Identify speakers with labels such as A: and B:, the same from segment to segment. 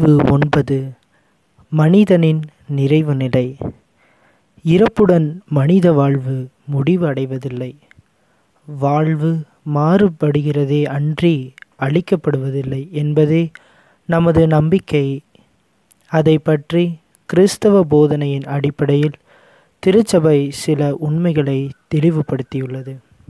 A: பதிவு ஒன்பது மனிதனின் நிறைவு நிலை இறப்புடன் மனித வாழ்வு முடிவு அடைவதில்லை வாழ்வு மாறுபடுகிறதே அன்றி அழிக்கப்படுவதில்லை என்பதே நமது நம்பிக்கை அதை பற்றி கிறிஸ்தவ போதனையின் அடிப்படையில் திருச்சபை சில உண்மைகளை தெளிவுபடுத்தியுள்ளது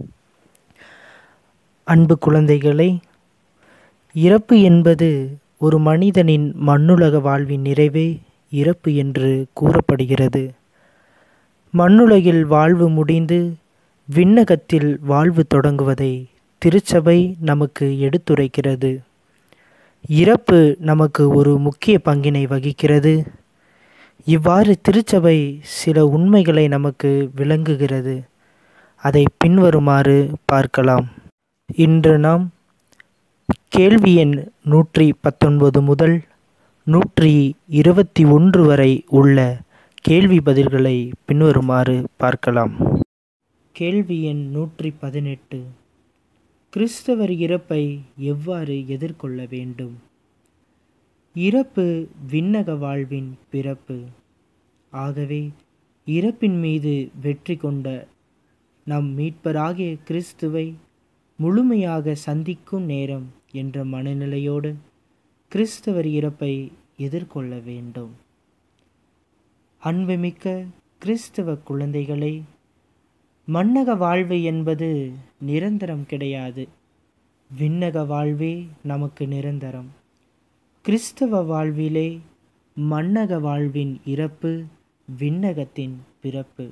A: அன்பு குழந்தைகளை இறப்பு என்பது ஒரு மனிதனின் மண்ணுலக வாழ்வின் நிறைவே இறப்பு என்று கூறப்படுகிறது மண்ணுலகில் வாழ்வு முடிந்து விண்ணகத்தில் வாழ்வு தொடங்குவதை திருச்சபை நமக்கு எடுத்துரைக்கிறது இறப்பு நமக்கு ஒரு முக்கிய பங்கினை வகிக்கிறது இவ்வாறு திருச்சபை சில உண்மைகளை நமக்கு விளங்குகிறது அதை பின்வருமாறு பார்க்கலாம் இன்று நாம் கேள்வி எண் நூற்றி பத்தொன்பது முதல் நூற்றி இருபத்தி ஒன்று வரை உள்ள கேள்வி பதில்களை பின்வருமாறு பார்க்கலாம் கேள்வி எண் நூற்றி பதினெட்டு கிறிஸ்தவர் இறப்பை எவ்வாறு எதிர்கொள்ள வேண்டும் இறப்பு விண்ணக வாழ்வின் பிறப்பு ஆகவே இறப்பின் மீது வெற்றி கொண்ட நம் மீட்பராகிய கிறிஸ்துவை முழுமையாக சந்திக்கும் நேரம் என்ற மனநிலையோடு கிறிஸ்தவர் இறப்பை எதிர்கொள்ள வேண்டும் அன்புமிக்க கிறிஸ்தவ குழந்தைகளை மன்னக வாழ்வு என்பது நிரந்தரம் கிடையாது விண்ணக வாழ்வே நமக்கு நிரந்தரம் கிறிஸ்தவ வாழ்விலே மன்னக வாழ்வின் இறப்பு விண்ணகத்தின் பிறப்பு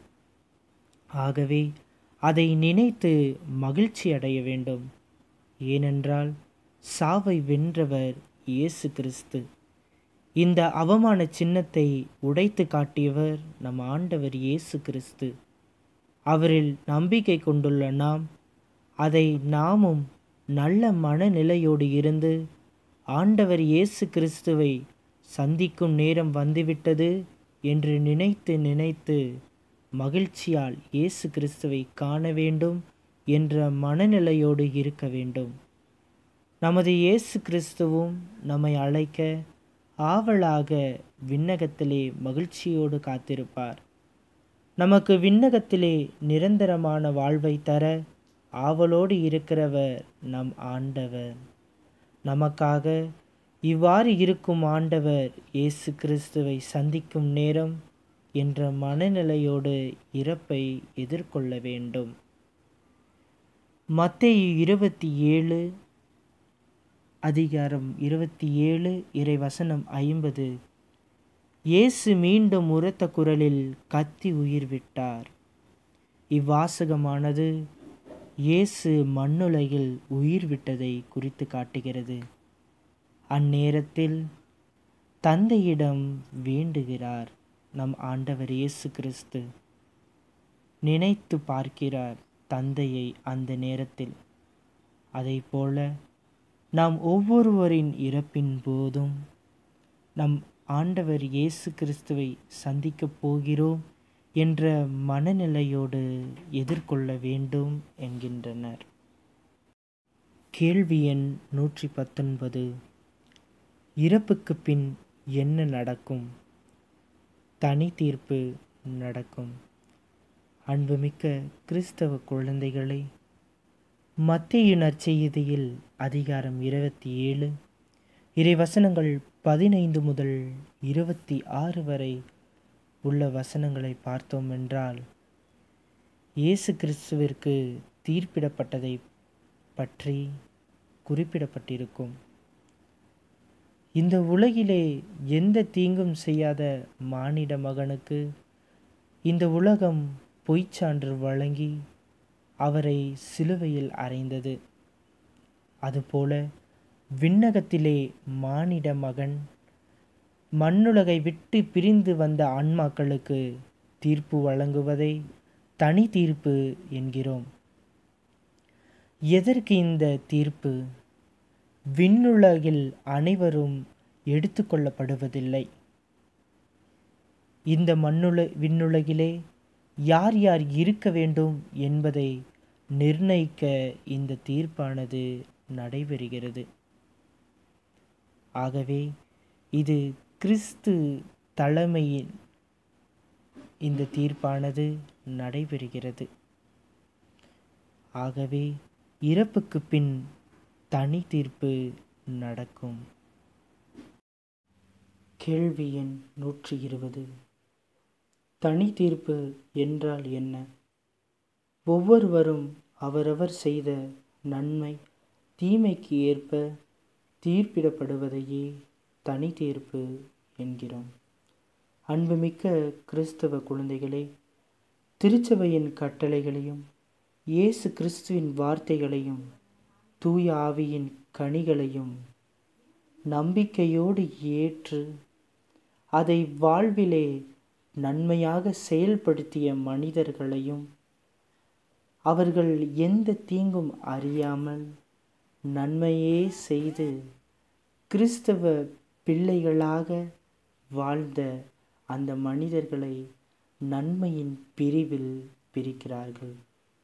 A: ஆகவே அதை நினைத்து மகிழ்ச்சி அடைய வேண்டும் ஏனென்றால் சாவை வென்றவர் இயேசு கிறிஸ்து இந்த அவமான சின்னத்தை உடைத்து காட்டியவர் நம் ஆண்டவர் இயேசு கிறிஸ்து அவரில் நம்பிக்கை கொண்டுள்ள நாம் அதை நாமும் நல்ல மனநிலையோடு இருந்து ஆண்டவர் இயேசு கிறிஸ்துவை சந்திக்கும் நேரம் வந்துவிட்டது என்று நினைத்து நினைத்து மகிழ்ச்சியால் இயேசு கிறிஸ்துவை காண வேண்டும் என்ற மனநிலையோடு இருக்க வேண்டும் நமது இயேசு கிறிஸ்துவும் நம்மை அழைக்க ஆவலாக விண்ணகத்திலே மகிழ்ச்சியோடு காத்திருப்பார் நமக்கு விண்ணகத்திலே நிரந்தரமான வாழ்வை தர ஆவலோடு இருக்கிறவர் நம் ஆண்டவர் நமக்காக இவ்வாறு இருக்கும் ஆண்டவர் இயேசு கிறிஸ்துவை சந்திக்கும் நேரம் என்ற மனநிலையோடு இறப்பை எதிர்கொள்ள வேண்டும் மத்தேயு இருபத்தி ஏழு அதிகாரம் இருபத்தி ஏழு இறைவசனம் ஐம்பது இயேசு மீண்டும் உரத்த குரலில் கத்தி உயிர் விட்டார் இவ்வாசகமானது இயேசு மண்ணுலகில் உயிர் விட்டதை குறித்து காட்டுகிறது அந்நேரத்தில் தந்தையிடம் வேண்டுகிறார் நம் ஆண்டவர் இயேசு கிறிஸ்து நினைத்து பார்க்கிறார் தந்தையை அந்த நேரத்தில் அதை போல நாம் ஒவ்வொருவரின் இறப்பின் போதும் நம் ஆண்டவர் இயேசு கிறிஸ்துவை சந்திக்கப் போகிறோம் என்ற மனநிலையோடு எதிர்கொள்ள வேண்டும் என்கின்றனர் கேள்வி எண் நூற்றி பத்தொன்பது இறப்புக்கு பின் என்ன நடக்கும் தனி தீர்ப்பு நடக்கும் அன்புமிக்க கிறிஸ்தவ குழந்தைகளை மத்திய நற்செய்தியில் அதிகாரம் இருபத்தி ஏழு இறைவசனங்கள் பதினைந்து முதல் இருபத்தி ஆறு வரை உள்ள வசனங்களை பார்த்தோம் என்றால் இயேசு கிறிஸ்துவிற்கு தீர்ப்பிடப்பட்டதை பற்றி குறிப்பிடப்பட்டிருக்கும் இந்த உலகிலே எந்த தீங்கும் செய்யாத மானிட மகனுக்கு இந்த உலகம் பொய்ச்சான்று வழங்கி அவரை சிலுவையில் அறைந்தது அதுபோல விண்ணகத்திலே மானிட மகன் மண்ணுலகை விட்டு பிரிந்து வந்த ஆன்மாக்களுக்கு தீர்ப்பு வழங்குவதை தனி தீர்ப்பு என்கிறோம் எதற்கு இந்த தீர்ப்பு விண்ணுலகில் அனைவரும் எடுத்துக்கொள்ளப்படுவதில்லை இந்த மண்ணுல விண்ணுலகிலே யார் யார் இருக்க வேண்டும் என்பதை நிர்ணயிக்க இந்த தீர்ப்பானது நடைபெறுகிறது ஆகவே இது கிறிஸ்து தலைமையில் இந்த தீர்ப்பானது நடைபெறுகிறது ஆகவே இறப்புக்கு பின் தனி தீர்ப்பு நடக்கும் கேள்வி எண் நூற்றி இருபது தனி தீர்ப்பு என்றால் என்ன ஒவ்வொருவரும் அவரவர் செய்த நன்மை தீமைக்கு ஏற்ப தீர்ப்பிடப்படுவதையே தனி தீர்ப்பு என்கிறோம் அன்புமிக்க கிறிஸ்தவ குழந்தைகளே திருச்சபையின் கட்டளைகளையும் இயேசு கிறிஸ்துவின் வார்த்தைகளையும் தூய ஆவியின் கனிகளையும் நம்பிக்கையோடு ஏற்று அதை வாழ்விலே நன்மையாக செயல்படுத்திய மனிதர்களையும் அவர்கள் எந்த தீங்கும் அறியாமல் நன்மையே செய்து கிறிஸ்தவ பிள்ளைகளாக வாழ்ந்த அந்த மனிதர்களை நன்மையின் பிரிவில் பிரிக்கிறார்கள்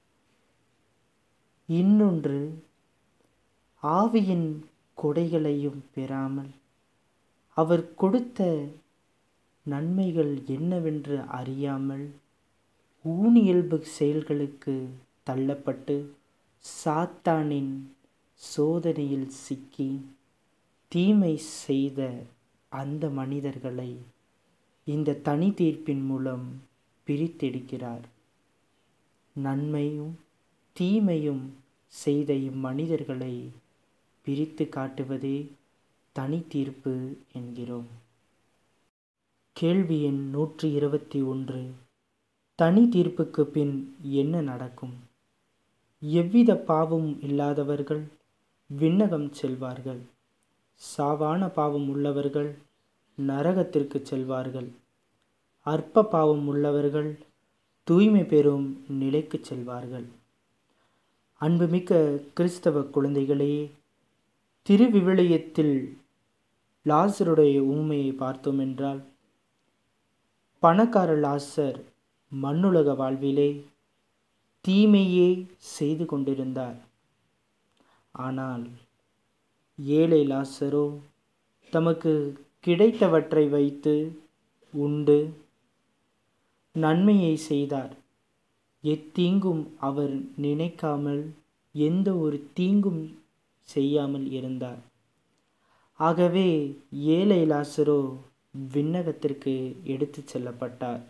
A: இன்னொன்று ஆவியின் கொடைகளையும் பெறாமல் அவர் கொடுத்த நன்மைகள் என்னவென்று அறியாமல் ஊனியல்பு செயல்களுக்கு தள்ளப்பட்டு சாத்தானின் சோதனையில் சிக்கி தீமை செய்த அந்த மனிதர்களை இந்த தனி தீர்ப்பின் மூலம் பிரித்தெடுக்கிறார் நன்மையும் தீமையும் செய்த இம்மனிதர்களை பிரித்து காட்டுவதே தனி தீர்ப்பு என்கிறோம் கேள்வி எண் நூற்றி இருபத்தி ஒன்று தனி தீர்ப்புக்கு பின் என்ன நடக்கும் எவ்வித பாவமும் இல்லாதவர்கள் விண்ணகம் செல்வார்கள் சாவான பாவம் உள்ளவர்கள் நரகத்திற்கு செல்வார்கள் அற்ப பாவம் உள்ளவர்கள் தூய்மை பெறும் நிலைக்கு செல்வார்கள் அன்புமிக்க கிறிஸ்தவ குழந்தைகளே திருவிவிலியத்தில் லாசருடைய ஊமையை பார்த்தோம் என்றால் பணக்கார லாசர் மண்ணுலக வாழ்விலே தீமையே செய்து கொண்டிருந்தார் ஆனால் ஏழை லாசரோ தமக்கு கிடைத்தவற்றை வைத்து உண்டு நன்மையை செய்தார் எத்தீங்கும் அவர் நினைக்காமல் எந்த ஒரு தீங்கும் செய்யாமல் இருந்தார் ஆகவே ஏழை லாசரோ விண்ணகத்திற்கு எடுத்துச் செல்லப்பட்டார்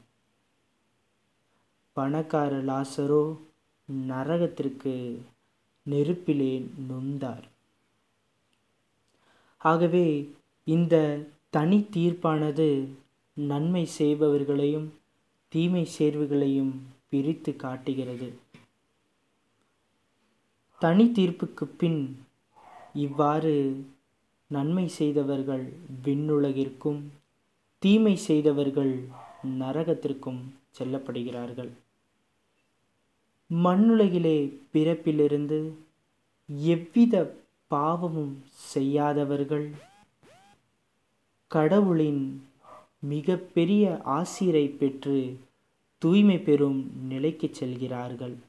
A: பணக்கார லாசரோ நரகத்திற்கு நெருப்பிலே நொந்தார் ஆகவே இந்த தனி தீர்ப்பானது நன்மை செய்பவர்களையும் தீமை சேர்வுகளையும் பிரித்து காட்டுகிறது தனி தீர்ப்புக்கு பின் இவ்வாறு நன்மை செய்தவர்கள் விண்ணுலகிற்கும் தீமை செய்தவர்கள் நரகத்திற்கும் செல்லப்படுகிறார்கள் மண்ணுலகிலே பிறப்பிலிருந்து எவ்வித பாவமும் செய்யாதவர்கள் கடவுளின் மிக பெரிய ஆசிரை பெற்று தூய்மை பெறும் நிலைக்கு செல்கிறார்கள்